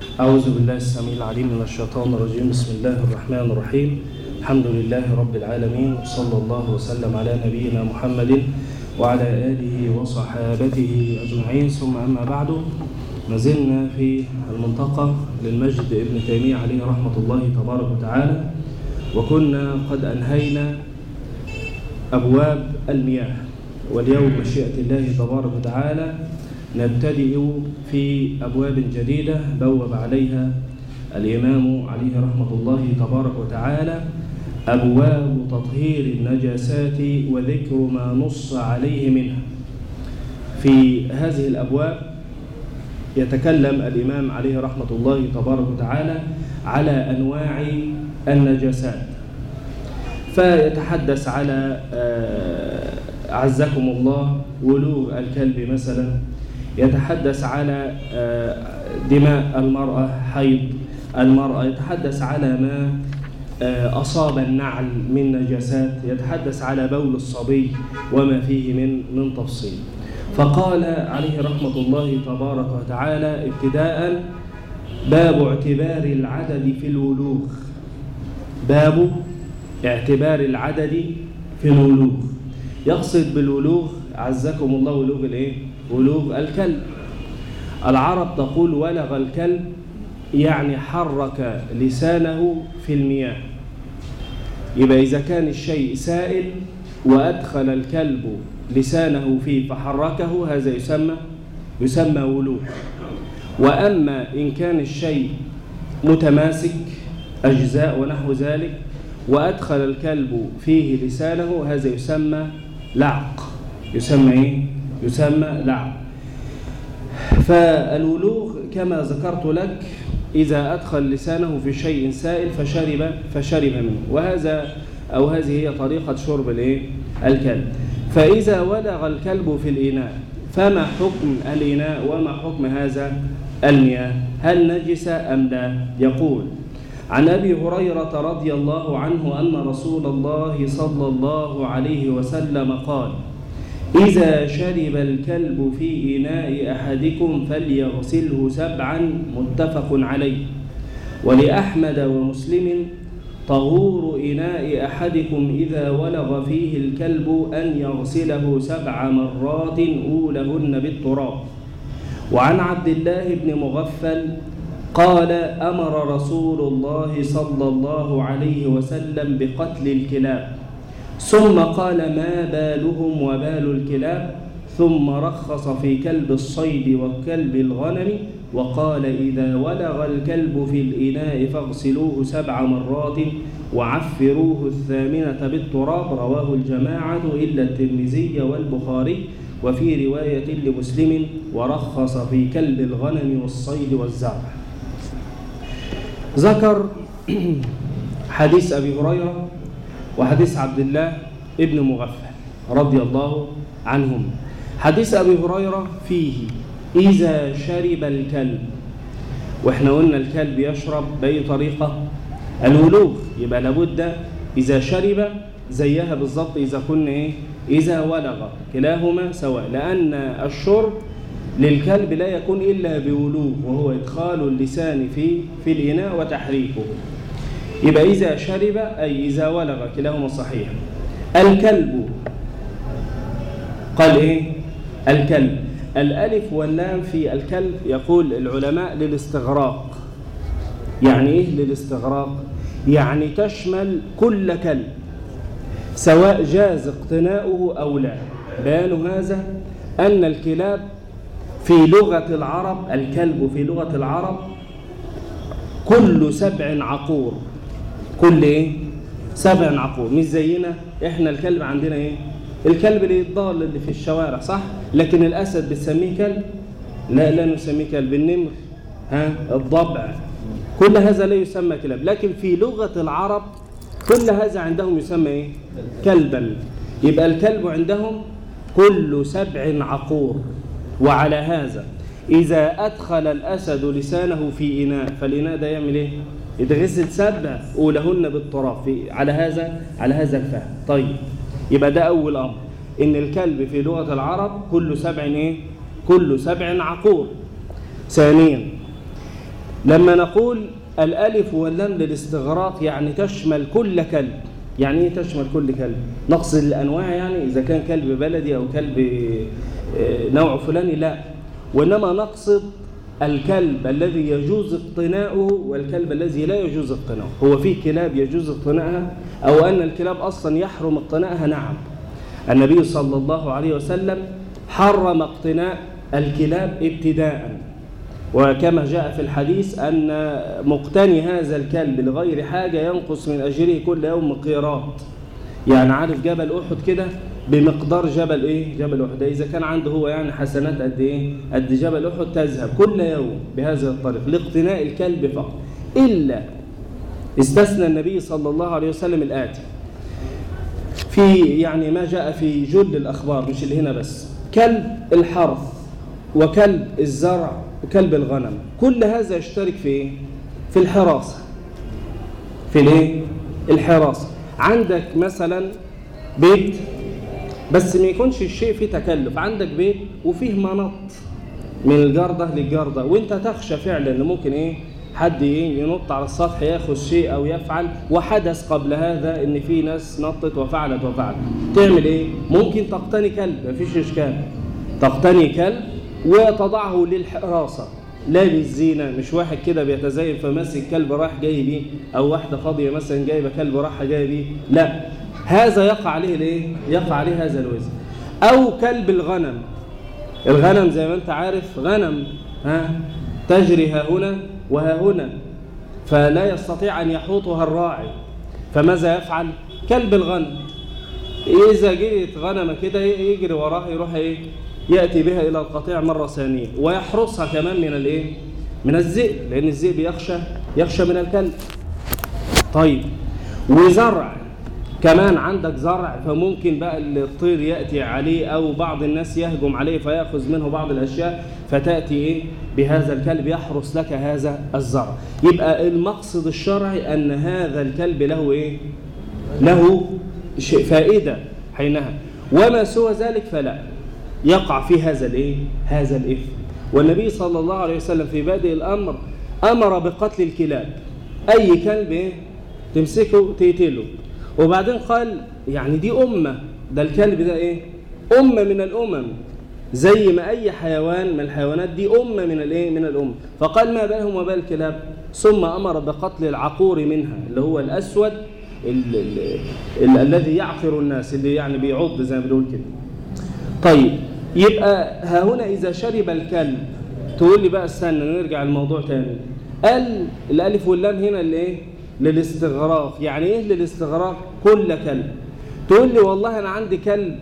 أعوذ بالله السميع العليم من الشيطان الرجيم بسم الله الرحمن الرحيم الحمد لله رب العالمين وصلى الله وسلم على نبينا محمد وعلى آله وصحابته أجمعين ثم أما بعد ما زلنا في المنطقة للمجد ابن تيمية عليه رحمة الله تبارك وتعالى وكنا قد أنهينا أبواب المياه واليوم مشيئة الله تبارك وتعالى نبتدئ في أبواب جديدة بوب عليها الإمام عليه رحمة الله تبارك وتعالى أبواب تطهير النجاسات وذكر ما نص عليه منها في هذه الأبواب يتكلم الإمام عليه رحمة الله تبارك وتعالى على أنواع النجاسات فيتحدث على أعزكم الله ولوغ الكلب مثلا يتحدث على دماء المرأة حيض المرأة يتحدث على ما أصاب النعل من نجاسات يتحدث على بول الصبي وما فيه من من تفصيل فقال عليه رحمة الله تبارك وتعالى ابتداء باب اعتبار العدد في الولوغ باب اعتبار العدد في الولوغ يقصد بالولوغ عزكم الله ولوغ الايه ولوغ الكلب العرب تقول ولغ الكلب يعني حرك لسانه في المياه يبقى إذا كان الشيء سائل وأدخل الكلب لسانه فيه فحركه هذا يسمى يسمى ولوغ وأما إن كان الشيء متماسك أجزاء ونحو ذلك وأدخل الكلب فيه لسانه هذا يسمى لعق يسمى إيه؟ يسمى لعق فالولوغ كما ذكرت لك إذا أدخل لسانه في شيء سائل فشرب فشرب منه وهذا أو هذه هي طريقة شرب الإيه؟ الكلب فإذا ولغ الكلب في الإناء فما حكم الإناء وما حكم هذا المياه هل نجس أم لا يقول عن أبي هريرة رضي الله عنه أن رسول الله صلى الله عليه وسلم قال إذا شرب الكلب في إناء أحدكم فليغسله سبعا متفق عليه ولأحمد ومسلم طهور إناء أحدكم إذا ولغ فيه الكلب أن يغسله سبع مرات أولهن بالتراب وعن عبد الله بن مغفل قال أمر رسول الله صلى الله عليه وسلم بقتل الكلاب ثم قال ما بالهم وبال الكلاب ثم رخص في كلب الصيد وكلب الغنم وقال إذا ولغ الكلب في الإناء فاغسلوه سبع مرات وعفروه الثامنة بالتراب رواه الجماعة إلا الترمذي والبخاري وفي رواية لمسلم ورخص في كلب الغنم والصيد والزرع ذكر حديث أبي هريرة وحديث عبد الله ابن مغفل رضي الله عنهم حديث أبي هريرة فيه إذا شرب الكلب وإحنا قلنا الكلب يشرب بأي طريقة الولوغ يبقى لابد إذا شرب زيها بالضبط إذا كنا إيه إذا ولغ كلاهما سواء لأن الشرب للكلب لا يكون إلا بولوغ وهو إدخال اللسان في في الإناء وتحريكه يبقى إذا شرب أي إذا ولغ كلاهما صحيح الكلب قال إيه الكلب الألف واللام في الكلب يقول العلماء للاستغراق يعني إيه للاستغراق يعني تشمل كل كلب سواء جاز اقتناؤه أو لا بيان هذا أن الكلاب في لغة العرب الكلب في لغة العرب كل سبع عقور كل ايه سبع عقور مش زينا احنا الكلب عندنا ايه الكلب اللي الضال اللي في الشوارع صح لكن الاسد بتسميه كلب لا لا نسميه كلب النمر ها الضبع كل هذا لا يسمى كلاب لكن في لغة العرب كل هذا عندهم يسمى ايه كلبا يبقى الكلب عندهم كل سبع عقور وعلى هذا إذا أدخل الأسد لسانه في إناء فالإناء ده يعمل إيه؟ يتغسل سبع أولهن بالتراب في على هذا على هذا الفهم طيب يبقى ده أول أمر إن الكلب في لغة العرب كل سبع إيه؟ كل سبع عقور ثانيا لما نقول الألف واللام للاستغراق يعني تشمل كل كلب يعني ايه تشمل كل كلب نقصد الأنواع يعني إذا كان كلب بلدي أو كلب نوع فلاني لا وإنما نقصد الكلب الذي يجوز اقتناؤه والكلب الذي لا يجوز اقتناؤه هو في كلاب يجوز اقتناءها أو أن الكلاب أصلا يحرم اقتناءها نعم النبي صلى الله عليه وسلم حرم اقتناء الكلاب ابتداء وكما جاء في الحديث أن مقتني هذا الكلب لغير حاجة ينقص من أجره كل يوم قيراط يعني عارف جبل أحد كده بمقدار جبل إيه؟ جبل أحد إذا كان عنده هو يعني حسنات قد إيه؟ قد جبل أحد تذهب كل يوم بهذه الطريق لاقتناء الكلب فقط إلا استثنى النبي صلى الله عليه وسلم الآتي في يعني ما جاء في جل الأخبار مش اللي هنا بس كلب الحرث وكلب الزرع وكلب الغنم كل هذا يشترك في ايه في الحراسة في الايه الحراسة عندك مثلا بيت بس ما يكونش الشيء فيه تكلف عندك بيت وفيه منط من الجردة للجردة وانت تخشى فعلا ان ممكن ايه حد ايه ينط على السطح ياخذ شيء او يفعل وحدث قبل هذا ان في ناس نطت وفعلت وفعلت تعمل ايه ممكن تقتني كلب مفيش اشكال تقتني كلب وتضعه للحراسة لا للزينة مش واحد كده بيتزين فماسك كلب رايح جاي بيه أو واحدة فاضية مثلا جايبة كلب رايحة جاي بيه لا هذا يقع عليه الايه؟ يقع عليه هذا الوزن أو كلب الغنم الغنم زي ما أنت عارف غنم ها تجري ها هنا وها هنا فلا يستطيع أن يحوطها الراعي فماذا يفعل؟ كلب الغنم إذا جئت غنمة كده يجري وراها يروح إيه؟ يأتي بها إلى القطيع مرة ثانية ويحرسها كمان من الإيه؟ من الذئب لأن الذئب يخشى يخشى من الكلب طيب وزرع كمان عندك زرع فممكن بقى الطير يأتي عليه أو بعض الناس يهجم عليه فيأخذ منه بعض الأشياء فتأتي إيه بهذا الكلب يحرس لك هذا الزرع يبقى المقصد الشرعي أن هذا الكلب له إيه له فائدة حينها وما سوى ذلك فلا يقع في هذا الايه هذا الاثم والنبي صلى الله عليه وسلم في بادئ الامر امر بقتل الكلاب اي كلب ايه تمسكه تقتله وبعدين قال يعني دي امه ده الكلب ده ايه امه من الامم زي ما اي حيوان من الحيوانات دي امه من الايه من الامم فقال ما بالهم وبال الكلاب ثم امر بقتل العقور منها اللي هو الاسود ال ال ال الذي يعقر الناس اللي يعني بيعض زي ما بنقول كده طيب يبقى ها هنا إذا شرب الكلب تقول لي بقى استنى نرجع الموضوع تاني قال الألف واللام هنا لإيه؟ للاستغراق يعني إيه للاستغراق؟ كل كلب تقول لي والله أنا عندي كلب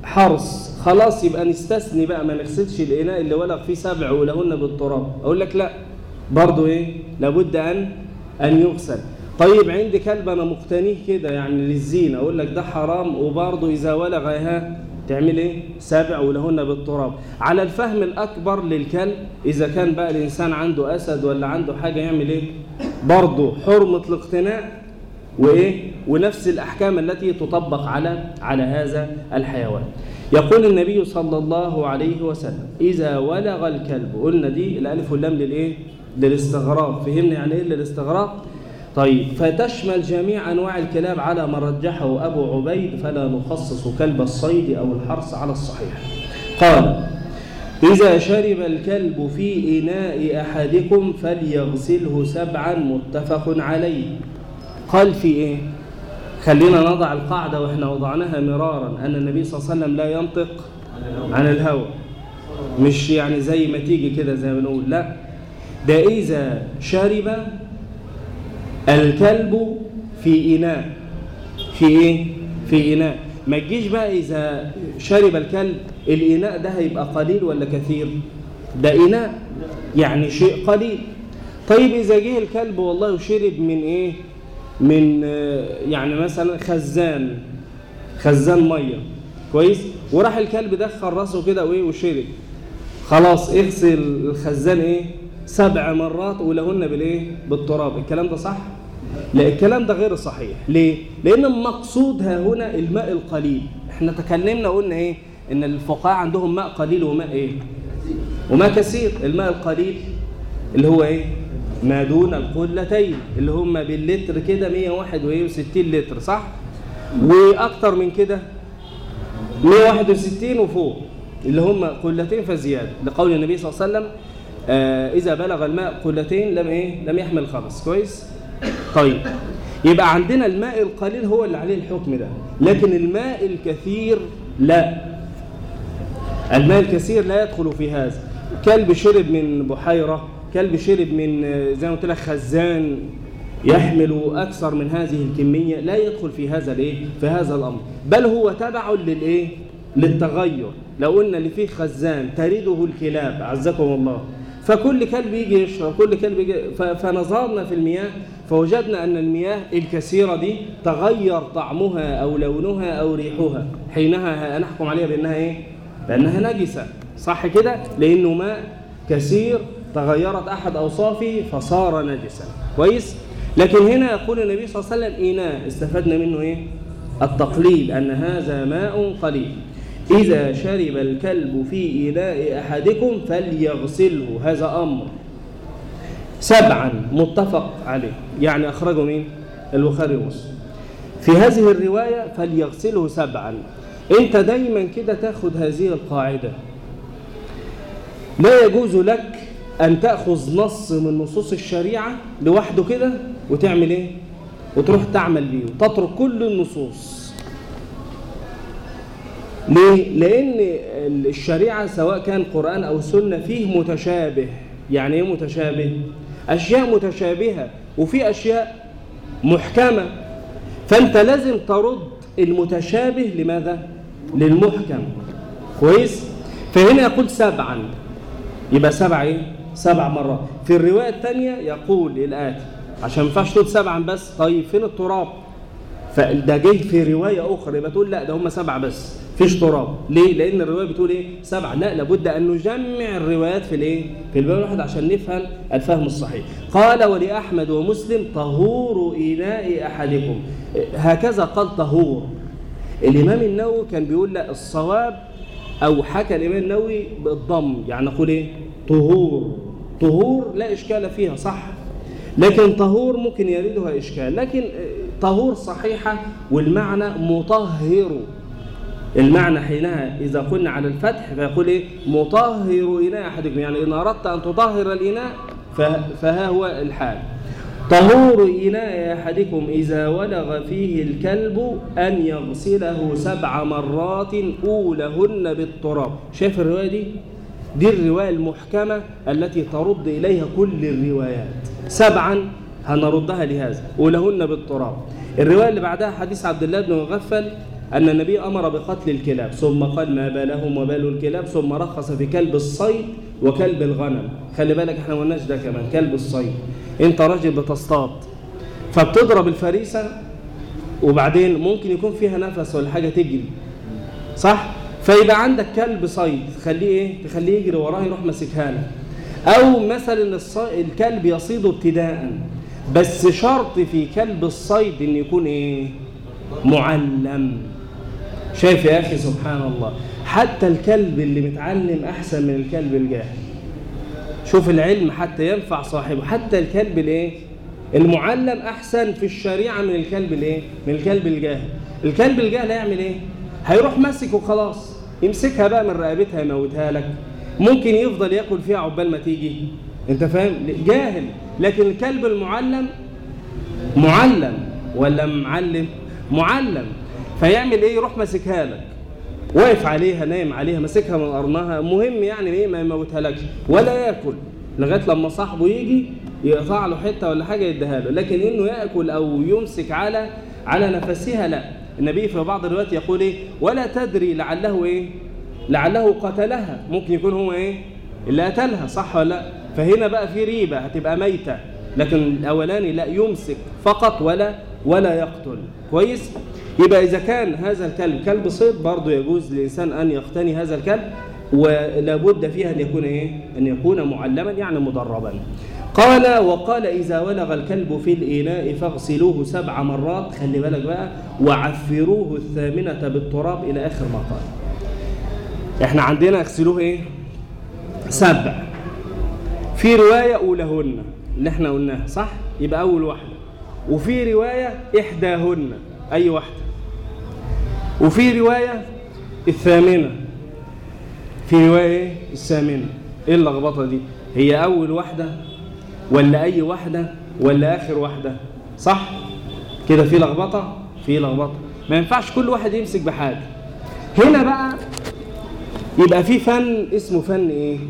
حرس خلاص يبقى نستثني بقى ما نغسلش الإناء اللي ولغ فيه سبع ولهن بالتراب أقول لك لا برضه إيه؟ لابد أن أن يغسل طيب عندي كلب أنا مقتنيه كده يعني للزينة أقول لك ده حرام وبرضه إذا ولغ ها تعمل ايه سبع ولهن بالتراب على الفهم الاكبر للكلب اذا كان بقى الانسان عنده اسد ولا عنده حاجه يعمل ايه برضه حرمه الاقتناء وايه ونفس الاحكام التي تطبق على على هذا الحيوان يقول النبي صلى الله عليه وسلم اذا ولغ الكلب قلنا دي الالف واللام للايه للاستغراق فهمنا يعني ايه للاستغراق طيب فتشمل جميع أنواع الكلاب على ما رجحه أبو عبيد فلا نخصص كلب الصيد أو الحرس على الصحيح قال إذا شرب الكلب في إناء أحدكم فليغسله سبعا متفق عليه قال في إيه خلينا نضع القاعدة وإحنا وضعناها مرارا أن النبي صلى الله عليه وسلم لا ينطق عن الهوى مش يعني زي ما تيجي كده زي ما بنقول لا ده إذا شرب الكلب في إناء في إيه؟ في إناء ما تجيش بقى إذا شرب الكلب الإناء ده هيبقى قليل ولا كثير ده إناء يعني شيء قليل طيب إذا جه الكلب والله وشرب من إيه من يعني مثلا خزان خزان مية كويس وراح الكلب دخل راسه كده وإيه وشرب خلاص اغسل الخزان إيه سبع مرات ولهن بالايه بالتراب الكلام ده صح لا الكلام ده غير صحيح ليه لان المقصود ها هنا الماء القليل احنا تكلمنا قلنا ايه ان الفقهاء عندهم ماء قليل وماء ايه وماء كثير الماء القليل اللي هو ايه ما دون القلتين اللي هم باللتر كده 161 لتر صح واكتر من كده 161 وفوق اللي هم قلتين فزياده لقول النبي صلى الله عليه وسلم آه اذا بلغ الماء قلتين لم ايه لم يحمل خبث كويس طيب يبقى عندنا الماء القليل هو اللي عليه الحكم ده لكن الماء الكثير لا الماء الكثير لا يدخل في هذا كلب شرب من بحيرة كلب شرب من زي ما قلت لك خزان يحمل أكثر من هذه الكمية لا يدخل في هذا الايه في هذا الأمر بل هو تبع للايه للتغير لو قلنا اللي فيه خزان تريده الكلاب عزكم الله فكل كلب يجي يشرب كل كلب يجي فنظرنا في المياه فوجدنا أن المياه الكثيرة دي تغير طعمها أو لونها أو ريحها حينها نحكم عليها بأنها إيه؟ بأنها نجسة صح كده؟ لأنه ماء كثير تغيرت أحد أوصافه فصار نجسا كويس؟ لكن هنا يقول النبي صلى الله عليه وسلم إناء استفدنا منه إيه؟ التقليل أن هذا ماء قليل إذا شرب الكلب في إناء أحدكم فليغسله هذا أمر سبعا متفق عليه يعني أخرجه مين؟ البخاري ومسلم في هذه الرواية فليغسله سبعا أنت دايما كده تاخد هذه القاعدة لا يجوز لك أن تأخذ نص من نصوص الشريعة لوحده كده وتعمل إيه؟ وتروح تعمل بيه وتترك كل النصوص ليه؟ لأن الشريعة سواء كان قرآن أو سنة فيه متشابه يعني إيه متشابه؟ أشياء متشابهة وفي أشياء محكمة فأنت لازم ترد المتشابه لماذا؟ للمحكم كويس؟ فهنا يقول سبعا يبقى سبع إيه؟ سبع مرات في الرواية الثانية يقول الآتي عشان ما ينفعش تقول سبعا بس طيب فين التراب؟ فده جه في رواية أخرى يبقى تقول لا ده هم سبعة بس فيش تراب ليه؟ لأن الرواية بتقول إيه؟ سبعة لا لابد أن نجمع الروايات في الإيه؟ في الباب الواحد عشان نفهم الفهم الصحيح قال ولأحمد ومسلم طهور إناء أحدكم هكذا قال طهور الإمام النووي كان بيقول لا الصواب أو حكى الإمام النووي بالضم يعني نقول إيه؟ طهور طهور لا إشكال فيها صح لكن طهور ممكن يريدها إشكال لكن طهور صحيحة والمعنى مطهر المعنى حينها إذا قلنا على الفتح فيقول إيه مطهر إناء أحدكم يعني إن أردت أن تطهر الإناء فها هو الحال طهور إناء أحدكم إذا ولغ فيه الكلب أن يغسله سبع مرات أولهن بالتراب شايف الرواية دي؟ دي الرواية المحكمة التي ترد إليها كل الروايات سبعا هنردها لهذا أولهن بالتراب الرواية اللي بعدها حديث عبد الله بن مغفل أن النبي أمر بقتل الكلاب ثم قال ما بالهم وبال الكلاب ثم رخص في كلب الصيد وكلب الغنم خلي بالك احنا ما قلناش ده كمان كلب الصيد انت راجل بتصطاد فبتضرب الفريسة وبعدين ممكن يكون فيها نفس ولا حاجة تجري صح؟ فيبقى عندك كلب صيد تخليه ايه؟ تخليه يجري وراه يروح ماسكها لك أو مثلا الكلب يصيد ابتداء بس شرط في كلب الصيد ان يكون ايه؟ معلم شايف يا أخي سبحان الله حتى الكلب اللي متعلم أحسن من الكلب الجاهل شوف العلم حتى ينفع صاحبه حتى الكلب الايه المعلم أحسن في الشريعة من الكلب الايه من الكلب الجاهل الكلب الجاهل هيعمل ايه هيروح ماسك وخلاص يمسكها بقى من رقبتها يموتها لك ممكن يفضل ياكل فيها عقبال ما تيجي انت فاهم جاهل لكن الكلب المعلم معلم ولا معلم معلم فيعمل ايه يروح ماسكها لك واقف عليها نايم عليها ماسكها من قرنها مهم يعني ايه ما يموتها لكش ولا ياكل لغايه لما صاحبه يجي يقطع له حته ولا حاجه يديها له لكن انه ياكل او يمسك على على نفسها لا النبي في بعض الروايات يقول ايه ولا تدري لعله ايه لعله قتلها ممكن يكون هو ايه اللي قتلها صح ولا لا فهنا بقى في ريبه هتبقى ميته لكن الاولاني لا يمسك فقط ولا ولا يقتل كويس يبقى إذا كان هذا الكلب كلب صيد برضه يجوز للإنسان أن يقتني هذا الكلب ولابد فيها أن يكون إيه؟ أن يكون معلما يعني مدربا قال وقال إذا ولغ الكلب في الإناء فاغسلوه سبع مرات خلي بالك بقى وعفروه الثامنة بالتراب إلى آخر ما قال إحنا عندنا اغسلوه إيه؟ سبع في رواية أولهن اللي احنا قلناها صح يبقى أول واحدة وفي رواية إحداهن أي واحدة وفي رواية الثامنة في رواية إيه؟ الثامنة إيه اللخبطة دي هي أول واحدة ولا أي واحدة ولا آخر واحدة صح كده في لخبطة في لخبطة ما ينفعش كل واحد يمسك بحاجة هنا بقى يبقى في فن اسمه فن ايه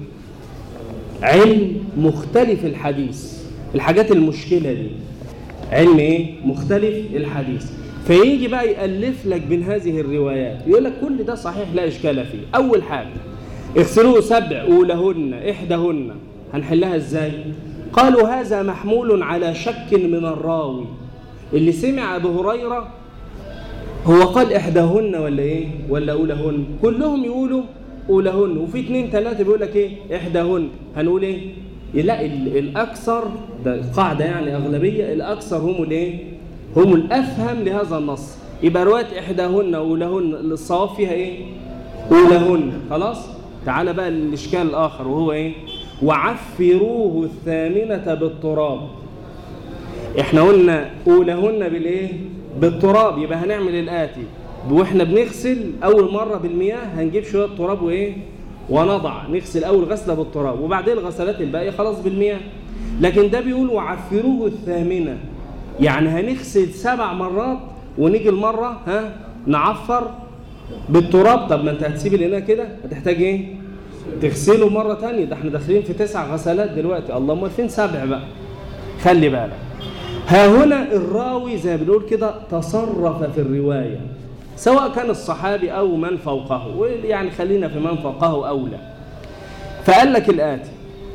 علم مختلف الحديث الحاجات المشكلة دي علم ايه مختلف الحديث فيجي بقى يألف لك بين هذه الروايات يقول لك كل ده صحيح لا إشكال فيه أول حاجة اغسلوه سبع أولهن إحداهن هنحلها إزاي قالوا هذا محمول على شك من الراوي اللي سمع أبو هريرة هو قال إحداهن ولا إيه ولا أولهن كلهم يقولوا أولهن وفي اتنين تلاتة بيقول لك إيه إحداهن هنقول إيه لا الأكثر ده قاعدة يعني أغلبية الأكثر هم الإيه هم الأفهم لهذا النص يبقى رواية إحداهن أولهن الصواب فيها إيه أولهن خلاص تعال بقى الإشكال الآخر وهو إيه وعفروه الثامنة بالتراب احنا قلنا أولهن بالإيه بالتراب يبقى هنعمل الآتي واحنا بنغسل أول مرة بالمياه هنجيب شوية تراب وإيه ونضع نغسل أول غسلة بالتراب وبعدين الغسلات الباقية خلاص بالمياه لكن ده بيقول وعفروه الثامنة يعني هنغسل سبع مرات ونيجي المرة ها نعفر بالتراب طب ما انت هتسيب الاناء كده هتحتاج ايه تغسله مرة تانية ده احنا داخلين في تسع غسلات دلوقتي اللهم فين سبع بقى خلي بالك ها هنا الراوي زي ما بنقول كده تصرف في الرواية سواء كان الصحابي أو من فوقه يعني خلينا في من فوقه أولى فقال لك الآتي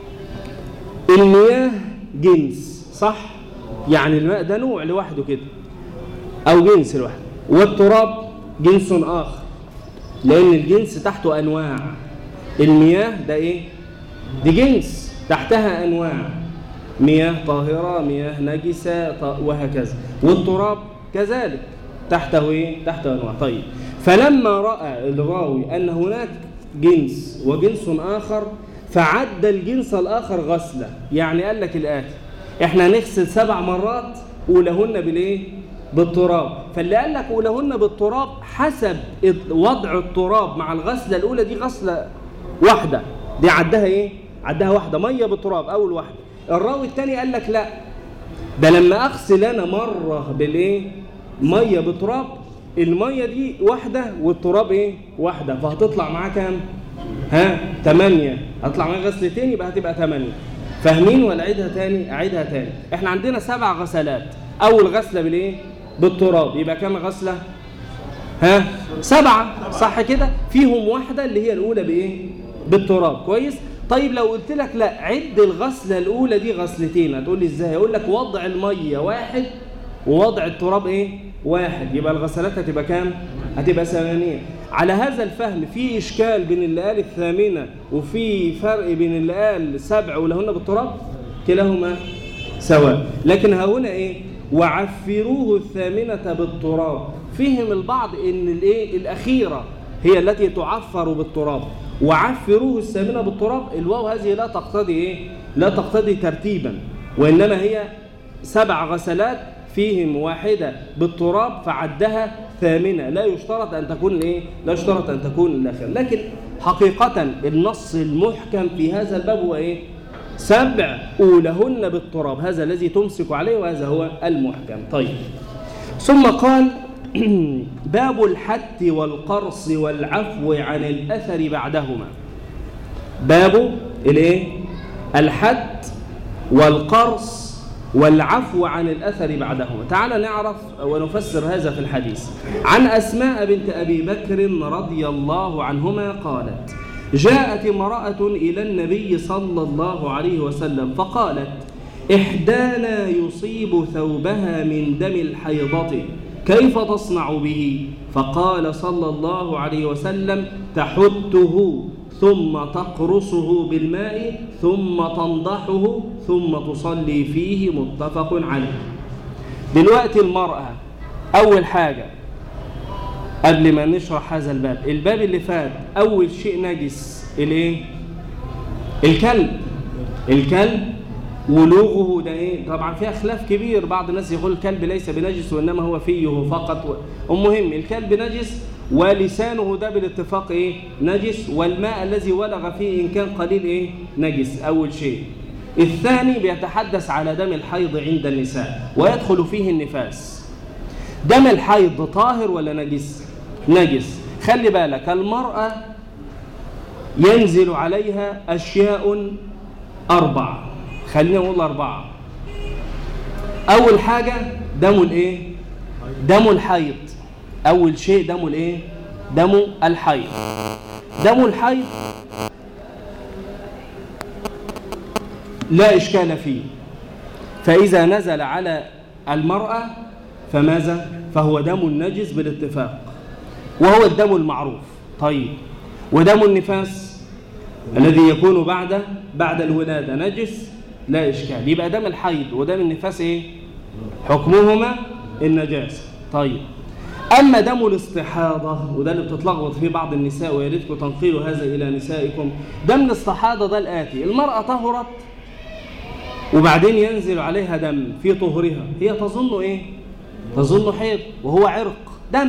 المياه جنس صح يعني الماء ده نوع لوحده كده أو جنس لوحده والتراب جنس آخر لأن الجنس تحته أنواع المياه ده إيه؟ دي جنس تحتها أنواع مياه طاهرة مياه نجسة وهكذا والتراب كذلك تحته إيه؟ تحته أنواع طيب فلما رأى الراوي أن هناك جنس وجنس آخر فعد الجنس الآخر غسلة يعني قال لك الآتي احنا نغسل سبع مرات أولهن بالإيه؟ بالتراب فاللي قال لك أولهن بالتراب حسب وضع التراب مع الغسلة الأولى دي غسلة واحدة دي عدها إيه؟ عدها واحدة مية بالتراب أول واحدة الراوي الثاني قال لك لا ده لما أغسل أنا مرة بالإيه؟ مية بتراب المية دي واحدة والتراب إيه؟ واحدة فهتطلع معاه كام؟ ها؟ تمانية هتطلع معاه غسلتين يبقى هتبقى تمانية فاهمين ولا أعيدها تاني؟ أعيدها تاني إحنا عندنا سبع غسلات أول غسلة بالإيه؟ بالتراب يبقى كام غسلة ها سبعة صح كده فيهم واحدة اللي هي الأولى بإيه بالتراب كويس طيب لو قلت لك لا عد الغسلة الأولى دي غسلتين هتقول لي إزاي أقول لك وضع المية واحد ووضع التراب إيه واحد يبقى الغسلات هتبقى كام هتبقى ثمانية على هذا الفهم في إشكال بين اللي قال الثامنة وفي فرق بين اللي قال سبع ولهن بالتراب كلاهما سواء لكن ها هنا إيه وعفروه الثامنة بالتراب فهم البعض ان الايه الاخيره هي التي تعفر بالتراب وعفروه الثامنه بالتراب الواو هذه لا تقتضي ايه لا تقتضي ترتيبا وانما هي سبع غسلات فيهم واحده بالتراب فعدها ثامنه لا يشترط ان تكون ايه لا يشترط ان تكون الاخيره لكن حقيقه النص المحكم في هذا الباب هو ايه سبع أولهن بالتراب هذا الذي تمسك عليه وهذا هو المحكم طيب ثم قال باب الحت والقرص والعفو عن الأثر بعدهما باب الايه الحت والقرص والعفو عن الأثر بعدهما تعال نعرف ونفسر هذا في الحديث عن أسماء بنت أبي بكر رضي الله عنهما قالت جاءت امرأة إلى النبي صلى الله عليه وسلم فقالت إحدانا يصيب ثوبها من دم الحيضة كيف تصنع به فقال صلى الله عليه وسلم تحته ثم تقرصه بالماء ثم تنضحه ثم تصلي فيه متفق عليه دلوقتي المرأة أول حاجة قبل ما نشرح هذا الباب الباب اللي فات أول شيء نجس الايه الكلب الكلب ولوغه ده ايه طبعا فيها خلاف كبير بعض الناس يقول الكلب ليس بنجس وانما هو فيه فقط المهم الكلب نجس ولسانه ده بالاتفاق ايه نجس والماء الذي ولغ فيه ان كان قليل ايه نجس اول شيء الثاني بيتحدث على دم الحيض عند النساء ويدخل فيه النفاس دم الحيض طاهر ولا نجس نجس خلي بالك المرأة ينزل عليها أشياء أربعة خلينا نقول أربعة أول حاجة دم الإيه دم الحيض أول شيء دم الإيه دم الحيض دم الحيض لا إشكال فيه فإذا نزل على المرأة فماذا فهو دم النجس بالاتفاق وهو الدم المعروف طيب ودم النفاس الذي يكون بعد بعد الولادة نجس لا إشكال يبقى دم الحيض ودم النفاس إيه حكمهما النجاسة طيب أما دم الاستحاضة وده اللي بتتلخبط فيه بعض النساء ويا ريتكم تنقلوا هذا إلى نسائكم دم الاستحاضة ده الآتي المرأة طهرت وبعدين ينزل عليها دم في طهرها هي تظن إيه تظن حيض وهو عرق دم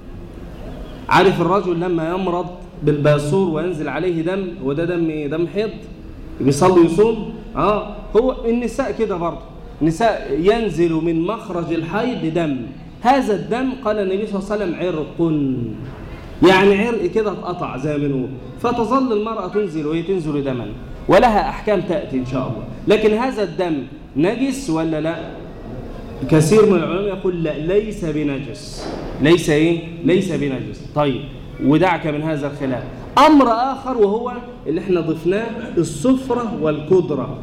عارف الرجل لما يمرض بالباسور وينزل عليه دم وده دم إيه دم حيض بيصلي ويصوم اه هو النساء كده برضه النساء ينزل من مخرج الحيض دم هذا الدم قال النبي صلى الله عليه وسلم عرق يعني عرق كده اتقطع زي ما بنقول فتظل المرأة تنزل وهي تنزل دما ولها أحكام تأتي إن شاء الله لكن هذا الدم نجس ولا لا كثير من العلماء يقول لا ليس بنجس ليس إيه ليس بنجس طيب ودعك من هذا الخلاف أمر آخر وهو اللي احنا ضفناه الصفرة والكدرة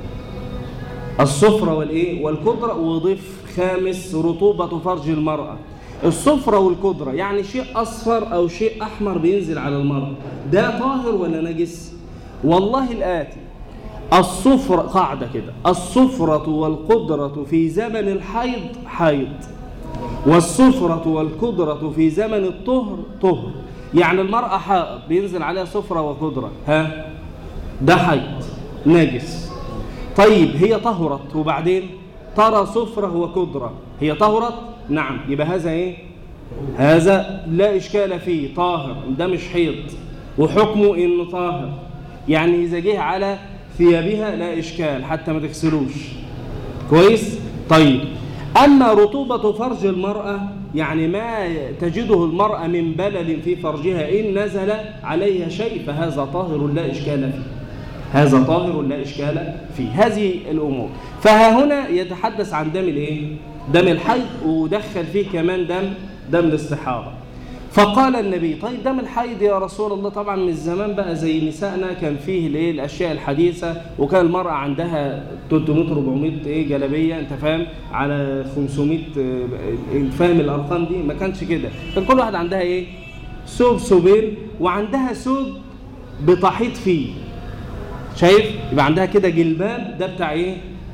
الصفرة والإيه والكدرة وضيف خامس رطوبة فرج المرأة الصفرة والكدرة يعني شيء أصفر أو شيء أحمر بينزل على المرأة ده طاهر ولا نجس والله الآتي الصفرة قاعدة كده الصفرة والقدرة في زمن الحيض حيض والصفرة والقدرة في زمن الطهر طهر يعني المرأة حائض بينزل عليها صفرة وقدرة ها ده حيض نجس طيب هي طهرت وبعدين ترى صفرة وقدرة هي طهرت نعم يبقى هذا ايه هذا لا إشكال فيه طاهر ده مش حيض وحكمه إنه طاهر يعني إذا جه على ثيابها لا إشكال حتى ما تغسلوش كويس طيب أما رطوبة فرج المرأة يعني ما تجده المرأة من بلل في فرجها إن نزل عليها شيء فهذا طاهر لا إشكال فيه هذا طاهر لا إشكال فيه هذه الأمور فها هنا يتحدث عن دم الإيه؟ دم الحيض ودخل فيه كمان دم دم الاستحاضة فقال النبي طيب دم الحيض يا رسول الله طبعا من الزمان بقى زي نسائنا كان فيه الايه الاشياء الحديثه وكان المراه عندها 300 400 ايه جلابيه انت فاهم على 500 فاهم الارقام دي ما كانش كده كان كل واحد عندها ايه ثوب ثوبين وعندها ثوب بتحيط فيه شايف يبقى عندها كده جلباب ده بتاع ايه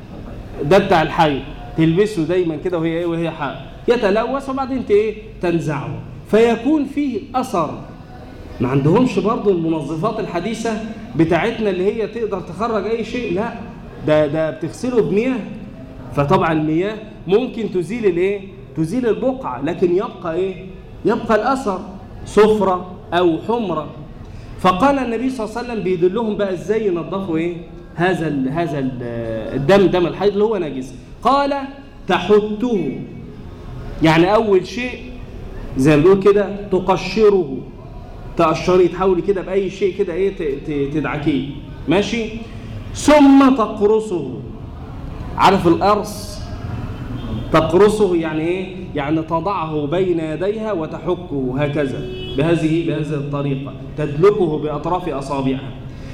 ده بتاع الحيض تلبسه دايما كده وهي ايه وهي حائض يتلوث وبعدين ايه تنزعه فيكون فيه أثر ما عندهمش برضو المنظفات الحديثة بتاعتنا اللي هي تقدر تخرج أي شيء لا ده ده بتغسله بمياه فطبعا المياه ممكن تزيل الايه تزيل البقعة لكن يبقى ايه يبقى الأثر صفرة أو حمرة فقال النبي صلى الله عليه وسلم بيدلهم بقى ازاي ينظفوا ايه هذا ال هذا ال الدم دم الحيض اللي هو نجس قال تحته يعني أول شيء زي ما بنقول كده تقشره تقشريه تحاولي كده باي شيء كده ايه تدعكيه ماشي ثم تقرصه عارف القرص تقرصه يعني ايه يعني تضعه بين يديها وتحكه هكذا بهذه بهذه الطريقه تدلكه باطراف اصابعها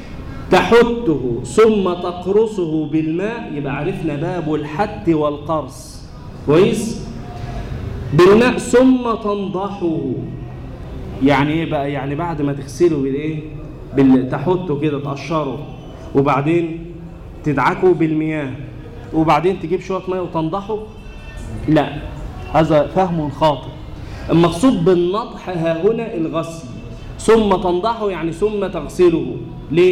تحته ثم تقرصه بالماء يبقى عرفنا باب الحت والقرص كويس بالماء ثم تنضحه يعني ايه بقى يعني بعد ما تغسله بالايه بال... تحطه كده تقشره وبعدين تدعكه بالمياه وبعدين تجيب شويه ميه وتنضحه لا هذا فهم خاطئ المقصود بالنضح ها هنا الغسل ثم تنضحه يعني ثم تغسله ليه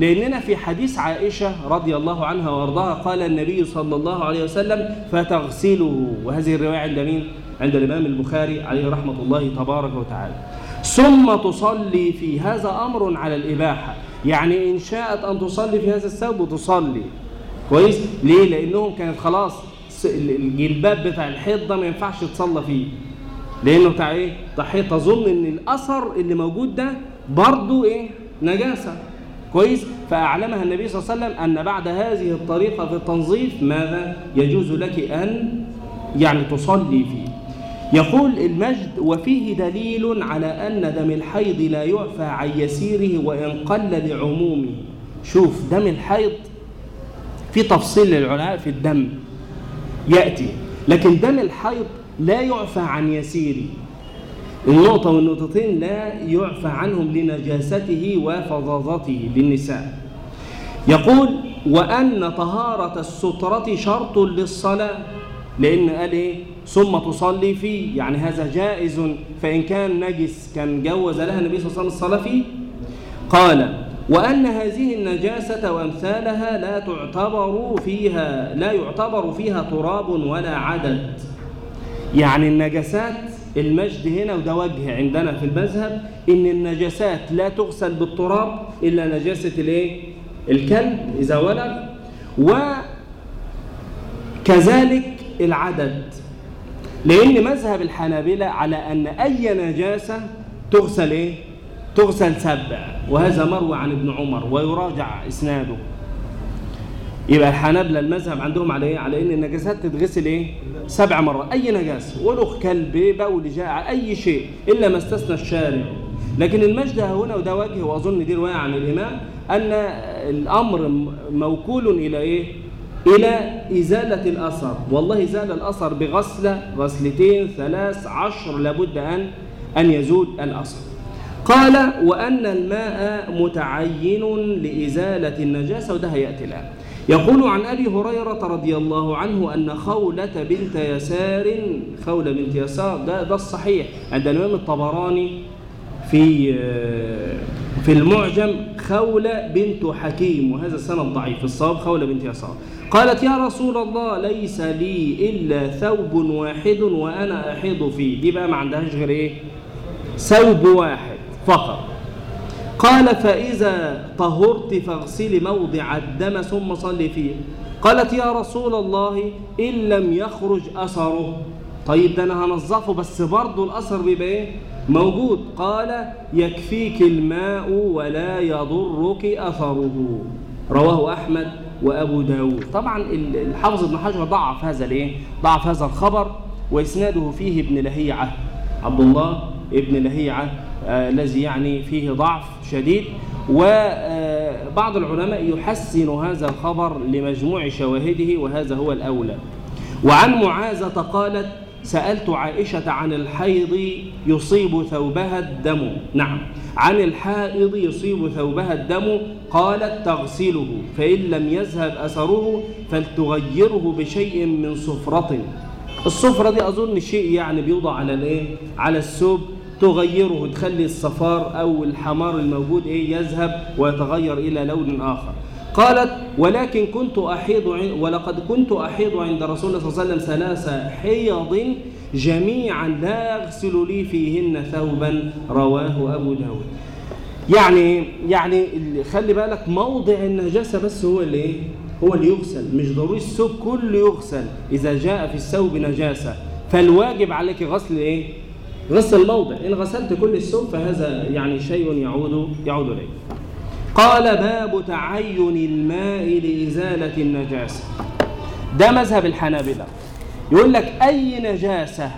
لأننا في حديث عائشة رضي الله عنها وارضاها قال النبي صلى الله عليه وسلم فتغسله وهذه الرواية عند مين؟ عند الإمام البخاري عليه رحمة الله تبارك وتعالى ثم تصلي في هذا أمر على الإباحة يعني إن شاءت أن تصلي في هذا الثوب تصلي كويس ليه لأنهم كانت خلاص الجلباب بتاع الحيض ده ما ينفعش تصلى فيه لأنه بتاع إيه بتاع تظن إن الأثر اللي موجود ده برضه إيه نجاسة كويس فأعلمها النبي صلى الله عليه وسلم أن بعد هذه الطريقة في التنظيف ماذا يجوز لك أن يعني تصلي فيه يقول المجد وفيه دليل على أن دم الحيض لا يعفى عن يسيره وإن قل لعمومه شوف دم الحيض في تفصيل للعلماء في الدم يأتي لكن دم الحيض لا يعفى عن يسيره النقطة والنقطتين لا يعفى عنهم لنجاسته وفظاظته للنساء يقول وأن طهارة السترة شرط للصلاة لأن قال إيه ثم تصلي فيه يعني هذا جائز فإن كان نجس كان جوز لها النبي صلى الله عليه وسلم الصلاة فيه قال وأن هذه النجاسة وأمثالها لا تعتبر فيها لا يعتبر فيها تراب ولا عدد يعني النجاسات المجد هنا وده وجه عندنا في المذهب إن النجاسات لا تغسل بالتراب إلا نجاسة الايه الكلب إذا ولغ وكذلك العدد لأن مذهب الحنابلة على أن أي نجاسة تغسل إيه؟ تغسل سبع وهذا مروي عن ابن عمر ويراجع إسناده يبقى الحنابلة المذهب عندهم على إيه؟ على إن النجاسات تتغسل إيه؟ سبع مرات أي نجاسة ولغ كلب بول جاع أي شيء إلا ما استثنى الشارع لكن المجد هنا وده وجه وأظن دي رواية عن الإمام أن الأمر موكول إلى إيه؟ إلى إزالة الأثر والله زال الأثر بغسلة غسلتين ثلاث عشر لابد أن أن يزول الأثر قال وأن الماء متعين لإزالة النجاسة وده هيأتي الآن يقول عن أبي هريرة رضي الله عنه أن خولة بنت يسار خولة بنت يسار ده, ده الصحيح عند الإمام الطبراني في في المعجم خولة بنت حكيم وهذا السند ضعيف الصواب خولة بنت يسار قالت يا رسول الله ليس لي إلا ثوب واحد وأنا أحيض فيه دي بقى ما عندهاش غير إيه ثوب واحد فقط قال فإذا طهرت فاغسلي موضع الدم ثم صلي فيه قالت يا رسول الله إن لم يخرج أثره طيب ده أنا هنظفه بس برضه الأثر بيبقى إيه موجود قال يكفيك الماء ولا يضرك أثره رواه أحمد وأبو داود طبعا الحافظ ابن حجر ضعف هذا الايه ضعف هذا الخبر وإسناده فيه ابن لهيعة عبد الله ابن لهيعة آه الذي يعني فيه ضعف شديد وبعض العلماء يحسن هذا الخبر لمجموع شواهده وهذا هو الأولى وعن معاذة قالت سألت عائشة عن الحيض يصيب ثوبها الدم نعم عن الحائض يصيب ثوبها الدم قالت تغسله فإن لم يذهب أثره فلتغيره بشيء من صفرة الصفرة دي أظن شيء يعني بيوضع على الايه على الثوب تغيره تخلي الصفار أو الحمار الموجود إيه يذهب ويتغير إلى لون آخر قالت ولكن كنت أحيض ولقد كنت أحيض عند رسول الله صلى الله عليه وسلم ثلاث حيض جميعا لا يغسل لي فيهن ثوبا رواه أبو داود يعني يعني خلي بالك موضع النجاسة بس هو اللي ايه هو اللي يغسل مش ضروري الثوب كله يغسل إذا جاء في الثوب نجاسة فالواجب عليك غسل ايه غسل الموضع إن غسلت كل الثوب فهذا يعني شيء يعود يعود إليه قال باب تعين الماء لإزالة النجاسة ده مذهب الحنابلة يقول لك أي نجاسة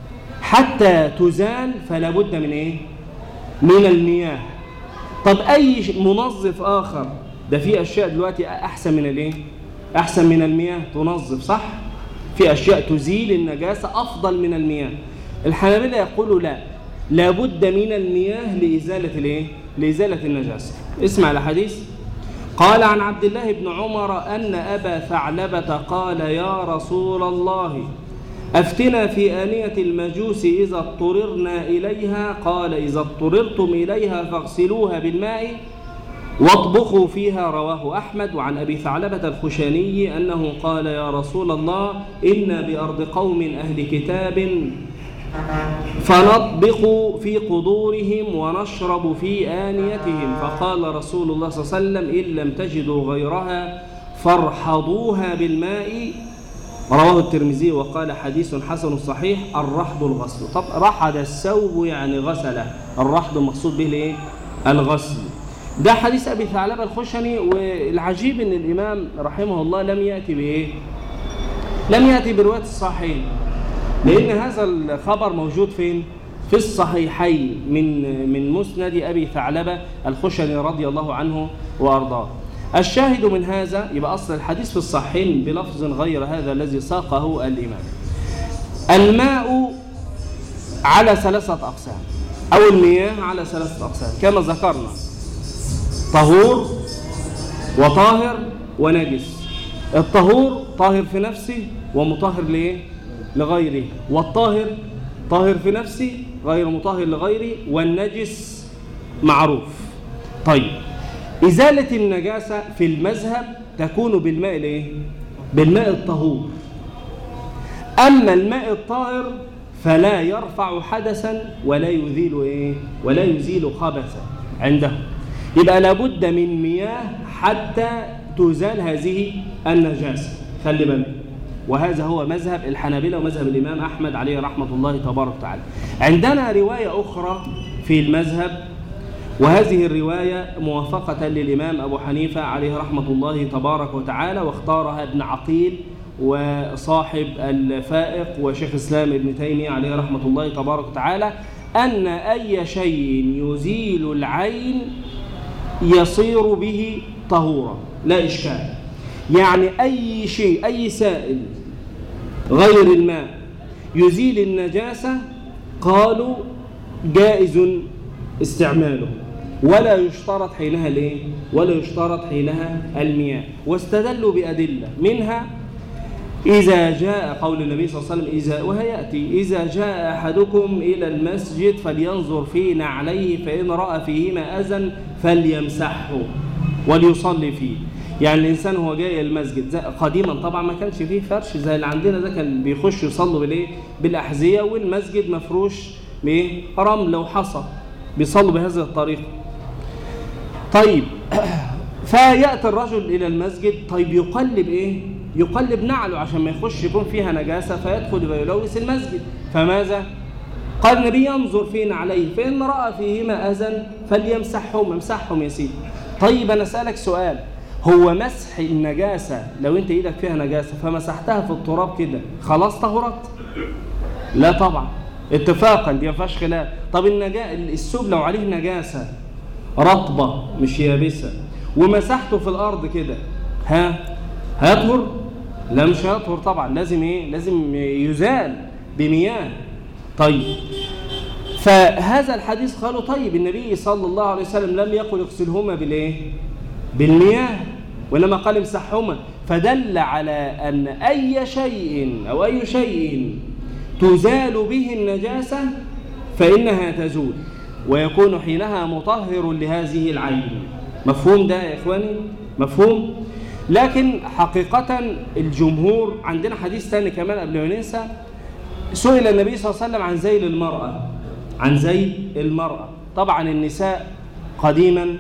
حتى تزال فلا بد من إيه؟ من المياه طب أي منظف آخر ده في أشياء دلوقتي أحسن من الإيه؟ أحسن من المياه تنظف صح؟ في أشياء تزيل النجاسة أفضل من المياه الحنابلة يقولوا لا لابد من المياه لإزالة الإيه؟ لإزالة النجاسة اسمع الحديث قال عن عبد الله بن عمر أن أبا ثعلبة قال يا رسول الله أفتنا في آنية المجوس إذا اضطررنا إليها قال إذا اضطررتم إليها فاغسلوها بالماء واطبخوا فيها رواه أحمد وعن أبي ثعلبة الخشاني أنه قال يا رسول الله إنا بأرض قوم أهل كتاب فنطبخ في قدورهم ونشرب في آنيتهم فقال رسول الله صلى الله عليه وسلم إن لم تجدوا غيرها فارحضوها بالماء رواه الترمذي وقال حديث حسن صحيح الرحض الغسل طب رحض الثوب يعني غسله الرحض المقصود به الايه الغسل ده حديث ابي ثعلبه الخشني والعجيب ان الامام رحمه الله لم ياتي بايه لم ياتي بروايه الصحيحين لان هذا الخبر موجود فين في الصحيحين من من مسند ابي ثعلبه الخشني رضي الله عنه وارضاه الشاهد من هذا يبقى أصل الحديث في الصحيحين بلفظ غير هذا الذي ساقه الإمام الماء على ثلاثة أقسام أو المياه على ثلاثة أقسام كما ذكرنا طهور وطاهر ونجس الطهور طاهر في نفسه ومطهر ليه؟ لغيره والطاهر طاهر في نفسه غير مطهر لغيره والنجس معروف طيب إزالة النجاسة في المذهب تكون بالماء الايه؟ بالماء الطهور أما الماء الطاهر فلا يرفع حدثا ولا يزيل ايه؟ ولا يزيل خبثا عنده يبقى لابد من مياه حتى تزال هذه النجاسة خلي بالك وهذا هو مذهب الحنابلة ومذهب الإمام أحمد عليه رحمة الله تبارك وتعالى عندنا رواية أخرى في المذهب وهذه الرواية موافقة للإمام أبو حنيفة عليه رحمة الله تبارك وتعالى واختارها ابن عقيل وصاحب الفائق وشيخ الإسلام ابن تيمية عليه رحمة الله تبارك وتعالى أن أي شيء يزيل العين يصير به طهورا لا إشكال يعني أي شيء أي سائل غير الماء يزيل النجاسة قالوا جائز استعماله ولا يشترط حينها الايه ولا يشترط حينها المياه واستدلوا بأدلة منها إذا جاء قول النبي صلى الله عليه وسلم إذا وهيأتي إذا جاء أحدكم إلى المسجد فلينظر في نعليه فإن رأى فيهما أذى فليمسحه وليصلي فيه يعني الإنسان هو جاي المسجد قديما طبعا ما كانش فيه فرش زي اللي عندنا ده كان بيخش يصلوا بالإيه بالأحذية والمسجد مفروش بإيه رمل وحصى بيصلوا بهذه الطريقة طيب فيأتي الرجل إلى المسجد طيب يقلب إيه يقلب نعله عشان ما يخش يكون فيها نجاسة فيدخل ويلوث المسجد فماذا قال النبي ينظر في نعليه فإن رأى فيهما أذى فليمسحهم امسحهم يا سيدي طيب أنا أسألك سؤال هو مسح النجاسة لو أنت إيدك فيها نجاسة فمسحتها في التراب كده خلاص طهرت لا طبعا اتفاقا دي ما فيهاش خلاف طب النجا... الثوب لو عليه نجاسة رطبة مش يابسة ومسحته في الأرض كده ها هيطهر لا مش هيطهر طبعا لازم ايه لازم يزال بمياه طيب فهذا الحديث قالوا طيب النبي صلى الله عليه وسلم لم يقل اغسلهما بالايه بالمياه وانما قال امسحهما فدل على ان اي شيء او اي شيء تزال به النجاسه فانها تزول ويكون حينها مطهر لهذه العين مفهوم ده يا اخواني مفهوم لكن حقيقة الجمهور عندنا حديث ثاني كمان قبل ما ننسى سئل النبي صلى الله عليه وسلم عن زيل المرأة عن زيل المرأة طبعا النساء قديما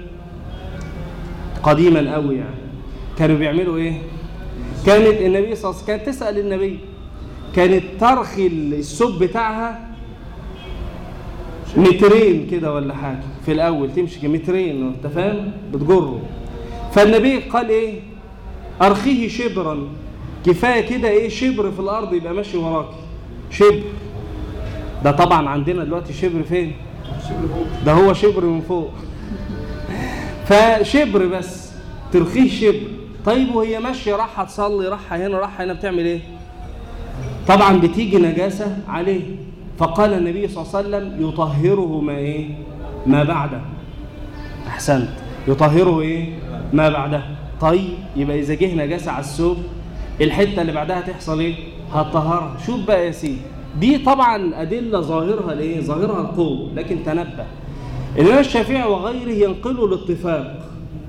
قديما قوي يعني كانوا بيعملوا ايه كانت النبي صلى الله عليه وسلم كانت تسأل النبي كانت ترخي السب بتاعها مترين كده ولا حاجة في الأول تمشي مترين انت فاهم بتجره فالنبي قال ايه أرخيه شبرا كفاية كده إيه شبر في الأرض يبقى ماشي وراك شبر ده طبعا عندنا دلوقتي شبر فين ده هو شبر من فوق فشبر بس ترخيه شبر طيب وهي ماشية راحة تصلي راحة هنا راحة هنا بتعمل إيه طبعا بتيجي نجاسة عليه فقال النبي صلى الله عليه وسلم يطهره ما إيه ما بعده أحسنت يطهره إيه ما بعده طيب يبقى إذا جه نجاسة على الثوب الحتة اللي بعدها تحصل إيه؟ هتطهرها شوف بقى يا سيدي دي طبعا أدلة ظاهرها لإيه؟ ظاهرها القوة لكن تنبه الإمام الشافعي وغيره ينقلوا الاتفاق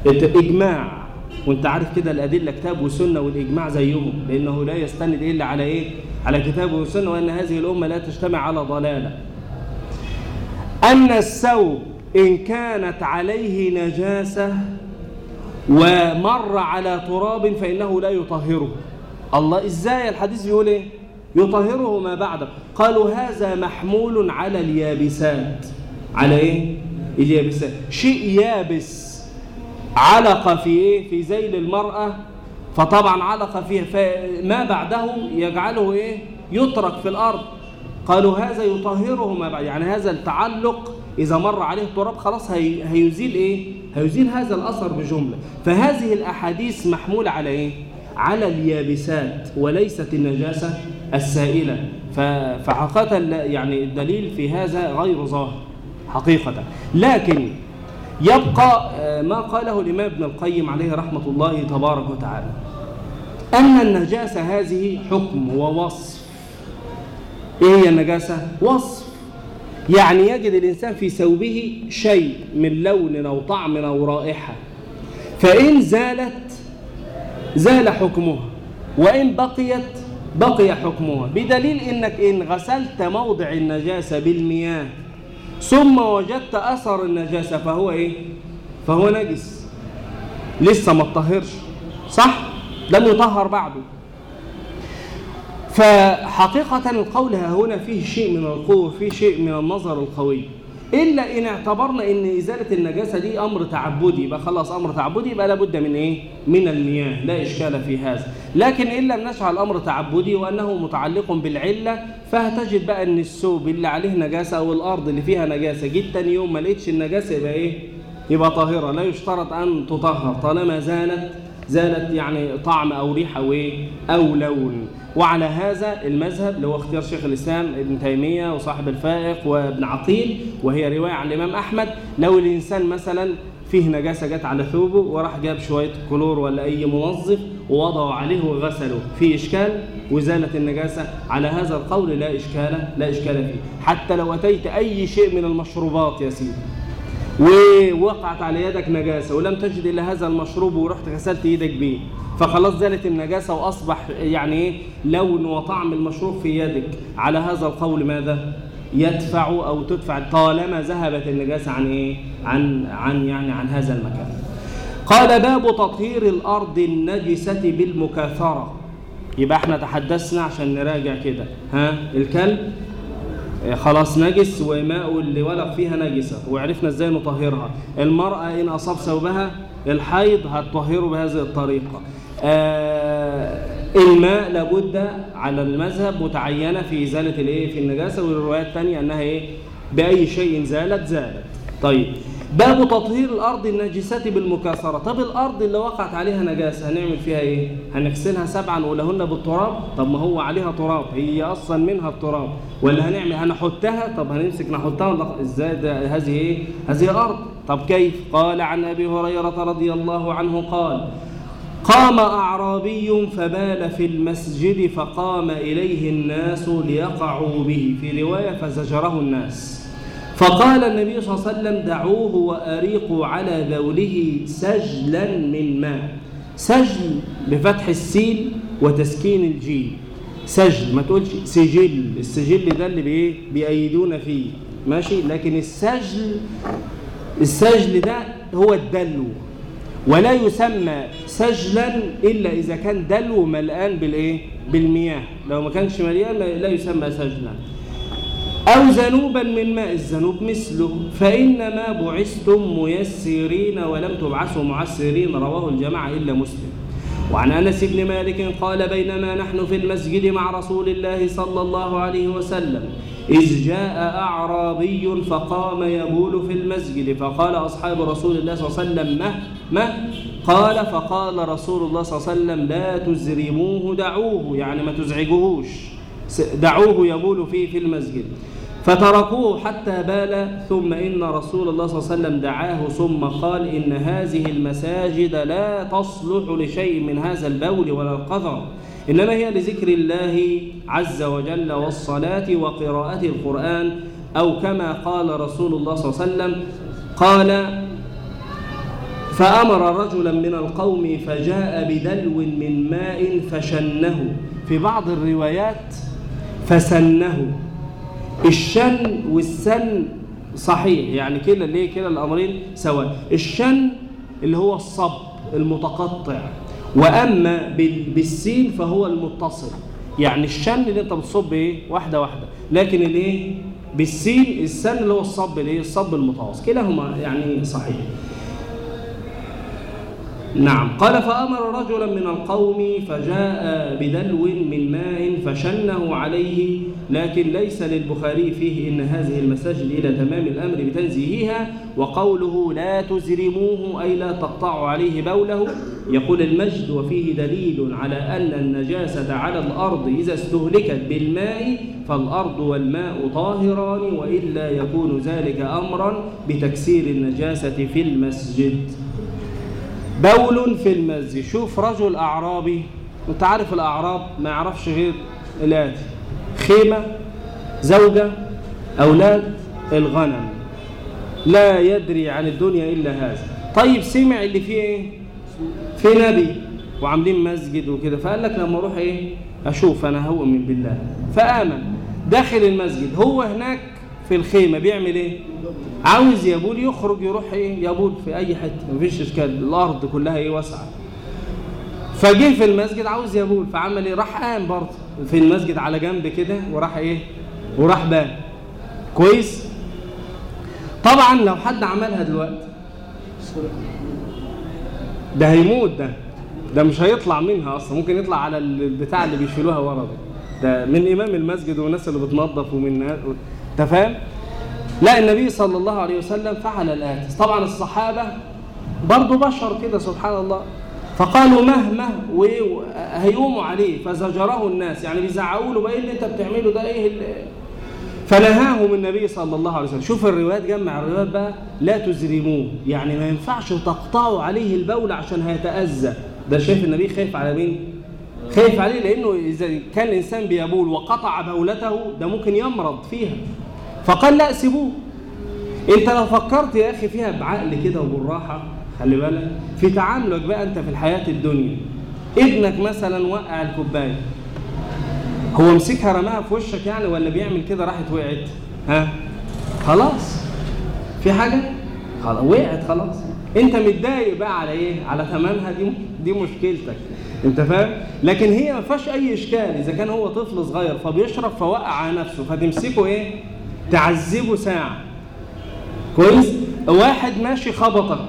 إجماع وانت عارف كده الأدلة كتاب وسنة والإجماع زيهم لأنه لا يستند إلا على إيه؟ على كتاب وسنة وأن هذه الأمة لا تجتمع على ضلالة أن الثوب إن كانت عليه نجاسة ومر على تراب فإنه لا يطهره الله إزاي الحديث بيقول إيه يطهره ما بعده قالوا هذا محمول على اليابسات على إيه اليابسات شيء يابس علق في إيه في ذيل المرأة فطبعا علق فيها فما بعده يجعله إيه يترك في الأرض قالوا هذا يطهره ما بعد يعني هذا التعلق إذا مر عليه التراب خلاص هي هيزيل إيه؟ هيزيل هذا الأثر بجملة فهذه الأحاديث محمولة على إيه؟ على اليابسات وليست النجاسة السائلة فحقيقة يعني الدليل في هذا غير ظاهر حقيقة لكن يبقى ما قاله الإمام ابن القيم عليه رحمة الله تبارك وتعالى أن النجاسة هذه حكم ووصف إيه هي النجاسة؟ وصف يعني يجد الإنسان في ثوبه شيء من لون أو طعم أو رائحة فإن زالت زال حكمها وإن بقيت بقي حكمها بدليل إنك إن غسلت موضع النجاسة بالمياه ثم وجدت أثر النجاسة فهو إيه؟ فهو نجس لسه ما اتطهرش صح؟ لم يطهر بعده فحقيقة القول ها هنا فيه شيء من القوة فيه شيء من النظر القوي إلا إن اعتبرنا إن إزالة النجاسة دي أمر تعبدي يبقى خلاص أمر تعبدي يبقى لابد من إيه؟ من المياه لا إشكال في هذا لكن إن لم نجعل الأمر تعبدي وأنه متعلق بالعلة فهتجد بقى إن الثوب اللي عليه نجاسة أو الأرض اللي فيها نجاسة جيت تاني يوم ما لقيتش النجاسة يبقى إيه؟ يبقى طاهرة لا يشترط أن تطهر طالما زالت زالت يعني طعم أو ريحة أو إيه؟ أو لون وعلى هذا المذهب اللي هو اختيار شيخ الإسلام ابن تيمية وصاحب الفائق وابن عقيل وهي رواية عن الإمام أحمد لو الإنسان مثلا فيه نجاسة جت على ثوبه وراح جاب شوية كلور ولا أي منظف ووضعوا عليه وغسله في إشكال وزالت النجاسة على هذا القول لا إشكال لا إشكال فيه حتى لو أتيت أي شيء من المشروبات يا سيدي ووقعت على يدك نجاسة ولم تجد إلا هذا المشروب ورحت غسلت يدك بيه فخلاص زالت النجاسة وأصبح يعني إيه لون وطعم المشروب في يدك على هذا القول ماذا؟ يدفع أو تدفع طالما ذهبت النجاسة عن إيه؟ عن عن يعني عن هذا المكان. قال باب تطهير الأرض النجسة بالمكاثرة. يبقى احنا تحدثنا عشان نراجع كده ها الكلب خلاص نجس وماء اللي ولق فيها نجسة وعرفنا ازاي نطهرها المرأة إن أصاب ثوبها الحيض هتطهره بهذه الطريقة آه الماء لابد على المذهب متعينة في إزالة الإيه في النجاسة والروايات الثانية أنها إيه بأي شيء زالت زالت طيب باب تطهير الأرض النجسة بالمكاثرة طب الأرض اللي وقعت عليها نجاسة هنعمل فيها إيه هنغسلها سبعا ولهن بالتراب طب ما هو عليها تراب هي أصلا منها التراب ولا هنعمل هنحطها طب هنمسك نحطها إزاي ده هذه إيه هذه أرض طب كيف قال عن أبي هريرة رضي الله عنه قال قام أعرابي فبال في المسجد فقام إليه الناس ليقعوا به في رواية فزجره الناس فقال النبي صلى الله عليه وسلم دعوه وأريقوا على بوله سجلا من ماء سجل بفتح السين وتسكين الجيم سجل ما تقولش سجل السجل ده اللي بايه بيأيدونا فيه ماشي لكن السجل السجل ده هو الدلو ولا يسمى سجلا إلا إذا كان دلو ملآن بالإيه؟ بالمياه لو ما كانش مليان لا يسمى سجلا أو ذنوبا من ماء الذنوب مثله فإنما بعثتم ميسرين ولم تبعثوا معسرين رواه الجماعة إلا مسلم وعن أنس بن مالك قال بينما نحن في المسجد مع رسول الله صلى الله عليه وسلم إذ جاء أعرابي فقام يبول في المسجد فقال أصحاب رسول الله صلى الله عليه وسلم ما ما قال فقال رسول الله صلى الله عليه وسلم لا تزرموه دعوه يعني ما تزعجوهوش دعوه يبول فيه في المسجد فتركوه حتى بال ثم إن رسول الله صلى الله عليه وسلم دعاه ثم قال إن هذه المساجد لا تصلح لشيء من هذا البول ولا القذر إنما هي لذكر الله عز وجل والصلاة وقراءة فأمر رجلا من القوم فجاء بدلو من ماء فشنه في بعض الروايات فسنه الشن والسن صحيح يعني كده ليه كده الأمرين سواء الشن اللي هو الصب المتقطع وأما بالسين فهو المتصل يعني الشن اللي انت بتصب ايه واحدة واحدة لكن الايه بالسين السن اللي هو الصب الايه الصب المتواصل كلاهما يعني صحيح نعم قال فأمر رجلا من القوم فجاء بدلو من ماء فشنه عليه لكن ليس للبخاري فيه إن هذه المساجد إلى تمام الأمر بتنزيهها وقوله لا تزرموه أي لا تقطعوا عليه بوله يقول المجد وفيه دليل على أن النجاسة على الأرض إذا استهلكت بالماء فالأرض والماء طاهران وإلا يكون ذلك أمرا بتكسير النجاسة في المسجد بول في المسجد شوف رجل أعرابي انت عارف الأعراب ما يعرفش غير الآتي خيمة زوجة أولاد الغنم لا يدري عن الدنيا إلا هذا طيب سمع اللي فيه ايه في نبي وعاملين مسجد وكده فقال لك لما اروح ايه اشوف انا هؤمن بالله فآمن داخل المسجد هو هناك في الخيمة بيعمل ايه عاوز يبول يخرج يروح ايه يبول في اي حته مفيش اشكال الارض كلها ايه واسعه فجه في المسجد عاوز يبول فعمل ايه راح قام برضه في المسجد على جنب كده وراح ايه وراح بان كويس طبعا لو حد عملها دلوقتي ده هيموت ده ده مش هيطلع منها اصلا ممكن يطلع على البتاع اللي بيشيلوها ورا ده ده من امام المسجد والناس اللي بتنظف ومن انت فاهم لا النبي صلى الله عليه وسلم فعل الآتي طبعا الصحابة برضو بشر كده سبحان الله فقالوا مهما وهيقوموا عليه فزجره الناس يعني بيزعقوا له بقى ايه اللي انت بتعمله ده ايه اللي فنهاهم النبي صلى الله عليه وسلم شوف الروايات جمع الروايات بقى لا تزرموه يعني ما ينفعش تقطعوا عليه البول عشان هيتأذى ده شايف النبي خايف على مين خايف عليه لانه اذا كان الانسان بيبول وقطع بولته ده ممكن يمرض فيها فقال لا سيبوه انت لو فكرت يا اخي فيها بعقل كده وبالراحه خلي بالك في تعاملك بقى انت في الحياه الدنيا ابنك مثلا وقع الكوبايه هو مسكها رماها في وشك يعني ولا بيعمل كده راحت وقعت ها خلاص في حاجه خلاص وقعت خلاص انت متضايق بقى على ايه على ثمنها دي دي مشكلتك انت فاهم لكن هي ما فيهاش اي اشكال اذا كان هو طفل صغير فبيشرب فوقع على نفسه فتمسكه ايه تعذبه ساعة كويس واحد ماشي خبطك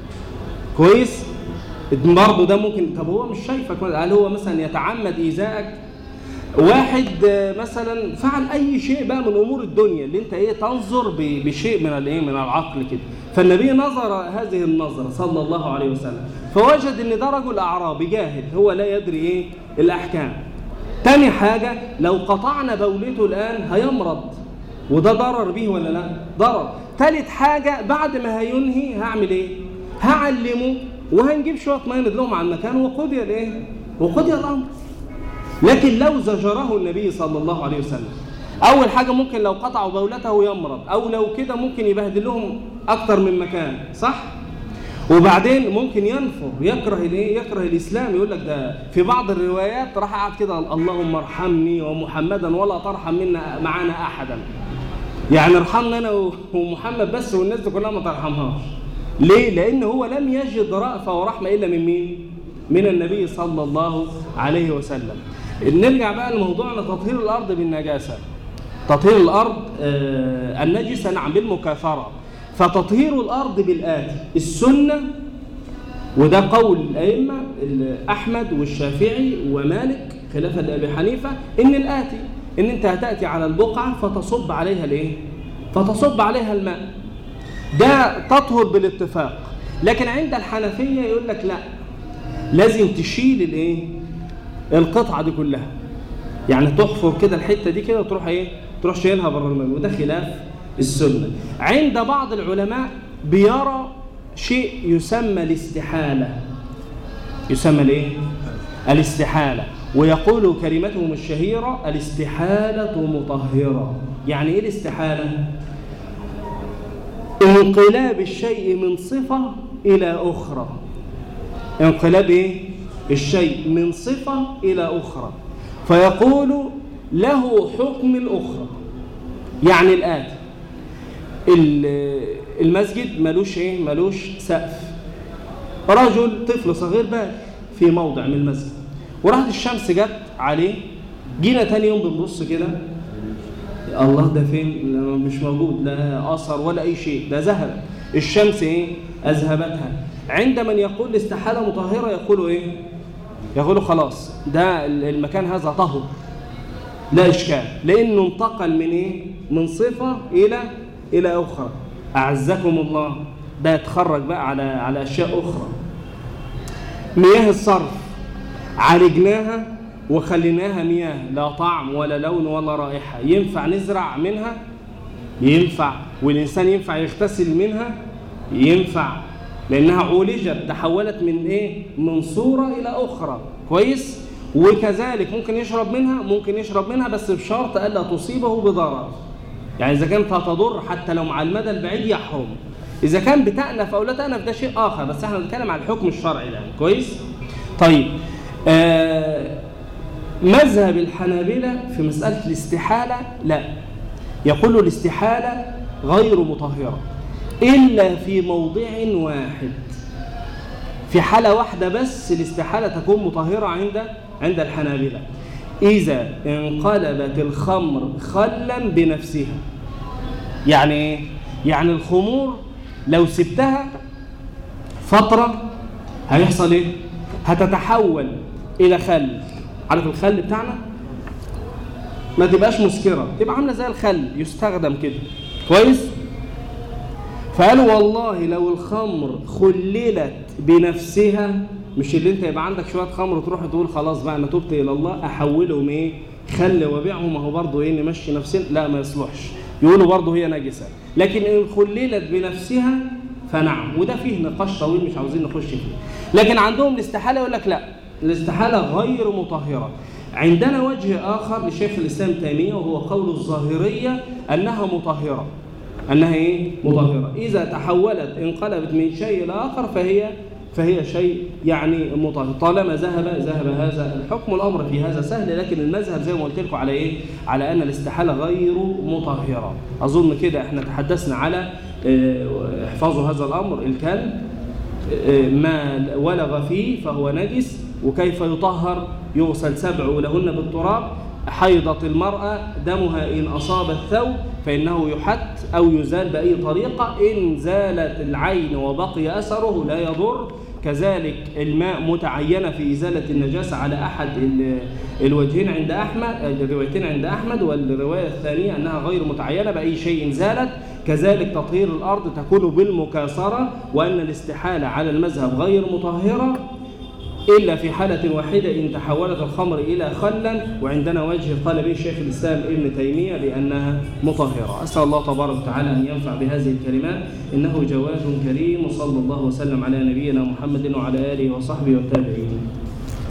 كويس برضه ده ممكن طب هو مش شايفك هل هو مثلا يتعمد ايذائك واحد مثلا فعل اي شيء بقى من امور الدنيا اللي انت ايه تنظر بشيء من الايه من العقل كده فالنبي نظر هذه النظره صلى الله عليه وسلم فوجد ان ده رجل اعرابي جاهل هو لا يدري ايه الاحكام تاني حاجه لو قطعنا بولته الان هيمرض وده ضرر به ولا لا ضرر ثالث حاجة بعد ما هينهي هعمل ايه هعلمه وهنجيب شوية ميه ندلهم على المكان وقضي الايه وقضي الامر لكن لو زجره النبي صلى الله عليه وسلم اول حاجة ممكن لو قطعوا بولته يمرض او لو كده ممكن يبهدل لهم اكتر من مكان صح وبعدين ممكن ينفر يكره الايه يكره الاسلام يقول لك ده في بعض الروايات راح قاعد كده اللهم ارحمني ومحمدا ولا ترحم منا معنا احدا يعني ارحمنا انا ومحمد بس والناس دي كلها ما ترحمهاش ليه لان هو لم يجد رأفة ورحمة الا من مين من النبي صلى الله عليه وسلم نرجع بقى لموضوعنا تطهير الارض بالنجاسة تطهير الارض آه النجسة نعم بالمكاثرة فتطهير الارض بالآتي السنة وده قول الأئمة أحمد والشافعي ومالك خلافا لأبي حنيفة إن الآتي ان انت هتأتي على البقعة فتصب عليها الايه فتصب عليها الماء ده تطهر بالاتفاق لكن عند الحنفية يقول لك لا لازم تشيل الايه القطعة دي كلها يعني تحفر كده الحتة دي كده وتروح ايه تروح شايلها بره الماء وده خلاف السنة عند بعض العلماء بيرى شيء يسمى الاستحالة يسمى الايه الاستحالة ويقول كلمتهم الشهيرة الاستحالة مطهرة يعني ايه الاستحالة انقلاب الشيء من صفة إلى أخرى انقلاب إيه؟ الشيء من صفة إلى أخرى فيقول له حكم الأخرى يعني الآن المسجد ملوش إيه؟ ملوش سقف رجل طفل صغير بال في موضع من المسجد وراحت الشمس جت عليه جينا تاني يوم بنبص كده الله ده فين مش موجود لا أثر ولا أي شيء ده ذهب الشمس إيه أذهبتها عند من يقول الاستحالة مطهرة يقولوا إيه يقولوا خلاص ده المكان هذا طهر لا إشكال لأنه انتقل من إيه من صفة إلى إلى أخرى أعزكم الله ده يتخرج بقى على على أشياء أخرى مياه الصرف عالجناها وخليناها مياه لا طعم ولا لون ولا رائحة ينفع نزرع منها ينفع والإنسان ينفع يغتسل منها ينفع لأنها عولجت تحولت من إيه من صورة إلى أخرى كويس وكذلك ممكن يشرب منها ممكن يشرب منها بس بشرط ألا تصيبه بضرر يعني إذا كانت هتضر حتى لو مع المدى البعيد يحرم إذا كان بتأنف أو لا تأنف ده شيء آخر بس احنا بنتكلم عن الحكم الشرعي الآن كويس طيب آه مذهب الحنابلة في مسألة الاستحالة لا يقول الاستحالة غير مطهرة إلا في موضع واحد في حالة واحدة بس الاستحالة تكون مطهرة عند عند الحنابلة إذا انقلبت الخمر خلا بنفسها يعني إيه؟ يعني الخمور لو سبتها فترة هيحصل إيه؟ هتتحول إلى خل عارف الخل بتاعنا ما تبقاش مسكرة تبقى عاملة زي الخل يستخدم كده كويس فقالوا والله لو الخمر خللت بنفسها مش اللي انت يبقى عندك شويه خمر تروح تقول خلاص بقى انا تبت الى الله احولهم ايه خل وبيعهم ما هو برضه ايه نمشي نفسنا لا ما يصلحش يقولوا برضه هي نجسه لكن ان خللت بنفسها فنعم وده فيه نقاش طويل مش عاوزين نخش فيه لكن عندهم الاستحاله يقول لك لا الاستحاله غير مطهره عندنا وجه اخر لشيخ الاسلام تيميه وهو قول الظاهريه انها مطهره انها ايه مطهره اذا تحولت انقلبت من شيء الى اخر فهي فهي شيء يعني مطهر طالما ذهب ذهب هذا الحكم الامر في هذا سهل لكن المذهب زي ما قلت لكم على ايه على ان الاستحاله غير مطهره اظن كده احنا تحدثنا على احفظوا هذا الامر الكلب ما ولغ فيه فهو نجس وكيف يطهر يغسل سبع لهن بالتراب حيضة المرأة دمها إن أصاب الثوب فإنه يحت أو يزال بأي طريقة إن زالت العين وبقي أثره لا يضر كذلك الماء متعينة في إزالة النجاسة على أحد الوجهين عند أحمد الروايتين عند أحمد والرواية الثانية أنها غير متعينة بأي شيء زالت كذلك تطهير الأرض تكون بالمكاثرة وأن الاستحالة على المذهب غير مطهرة إلا في حالة واحدة إن تحولت الخمر إلى خلا وعندنا وجه قال به شيخ الإسلام ابن تيمية بأنها مطهرة أسأل الله تبارك وتعالى أن ينفع بهذه الكلمات إنه جواد كريم وصلى الله وسلم على نبينا محمد وعلى آله وصحبه والتابعين